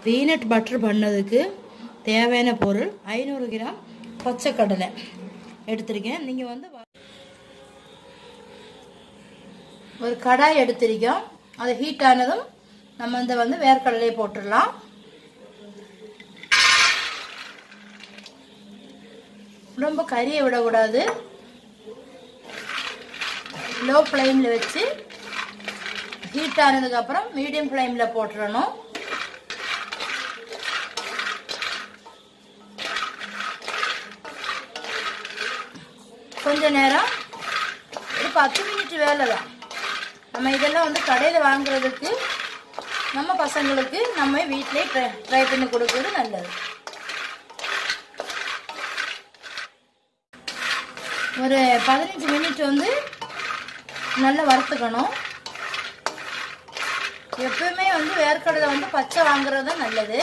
Peanut butter பண்ணதுக்கு தேவையான பொருள் ஐநூறு கிராம் பச்சை கடலை எடுத்திருக்கேன் நீங்கள் வந்து வ- ஒரு கடாய் எடுத்திருக்கோம் அது ஹீட் ஆனதும் நம்ம இந்த வந்து வேர்க்கடலையை போட்டுடலாம் ரொம்ப கறியை விடக்கூடாது லோ ஃப்ளேமில் வச்சு ஹீட் ஆனதுக்கப்புறம் மீடியம் ஃப்ளேமில் போட்டுறணும் கொஞ்ச நேரம் ஒரு பத்து மினிட் வேலை தான் நம்ம இதெல்லாம் வந்து கடையில் வாங்குறதுக்கு நம்ம பசங்களுக்கு நம்ம வீட்டிலே ட்ரை ட்ரை பண்ணி கொடுக்கறது நல்லது ஒரு பதினஞ்சு மினிட் வந்து நல்லா வறுத்துக்கணும் எப்பவுமே வந்து வேர்க்கடலை வந்து பச்சை வாங்குறது தான் நல்லது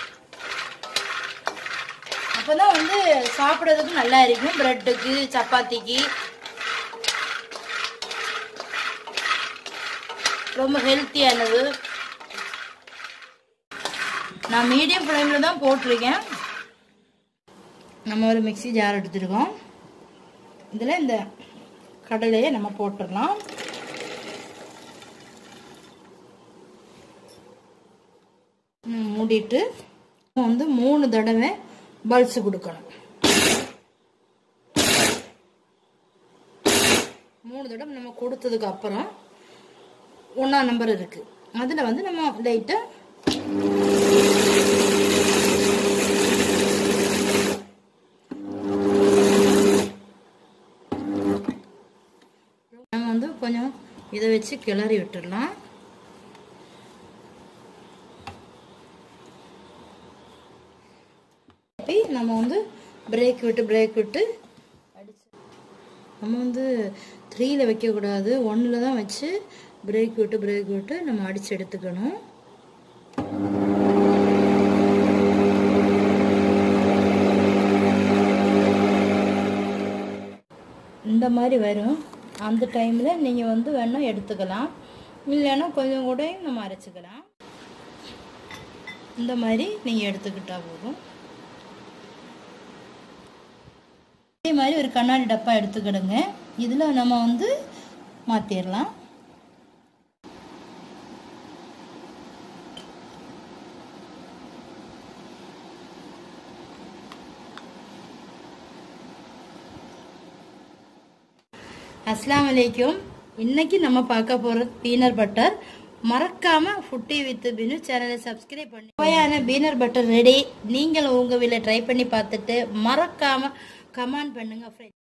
அப்பதான் வந்து சாப்பிட்றதுக்கு நல்லா இருக்கும் பிரெட்டுக்கு சப்பாத்திக்கு ரொம்ப ஹெல்த்தியானது நான் மீடியம் ஃப்ளேமில் தான் போட்டிருக்கேன் நம்ம ஒரு மிக்ஸி ஜார் எடுத்துருக்கோம் இதில் இந்த கடலையை நம்ம போட்டுடலாம் ம், மூடிட்டு வந்து மூணு தடவை பல்ஸ் கொடுக்கணும் மூணு தடவை நம்ம கொடுத்ததுக்கு அப்புறம் ஒன்றா நம்பர் இருக்கு அதில் வந்து நம்ம லைட்டாக நம்ம வந்து கொஞ்சம் இதை வச்சு கிளறி விட்டுடலாம் அப்படி நம்ம வந்து பிரேக் விட்டு பிரேக் விட்டு அடிச்சு நம்ம வந்து த்ரீயில் வைக்கக்கூடாது ஒன்றில் தான் வச்சு பிரேக் விட்டு பிரேக் விட்டு நம்ம அடித்து எடுத்துக்கணும் இந்த மாதிரி வரும் அந்த டைமில் நீங்கள் வந்து வேணால் எடுத்துக்கலாம் இல்லைன்னா கொஞ்சம் கூட நம்ம அரைச்சிக்கலாம் இந்த மாதிரி நீங்கள் எடுத்துக்கிட்டா போதும் இதே மாதிரி ஒரு கண்ணாடி டப்பா எடுத்துக்கிடுங்க இதில் நம்ம வந்து மாற்றிடலாம் அஸ்லாம் வலைக்கும் இன்னைக்கு நம்ம பார்க்க போகிறது பீனர் பட்டர் மறக்காம ஃபுட்டி வித் பினு சேனலை சப்ஸ்கிரைப் பண்ணி சுவையான பீனர் பட்டர் ரெடி நீங்கள் உங்கள் வீட்டில் ட்ரை பண்ணி பார்த்துட்டு மறக்காம கமெண்ட் பண்ணுங்க friends.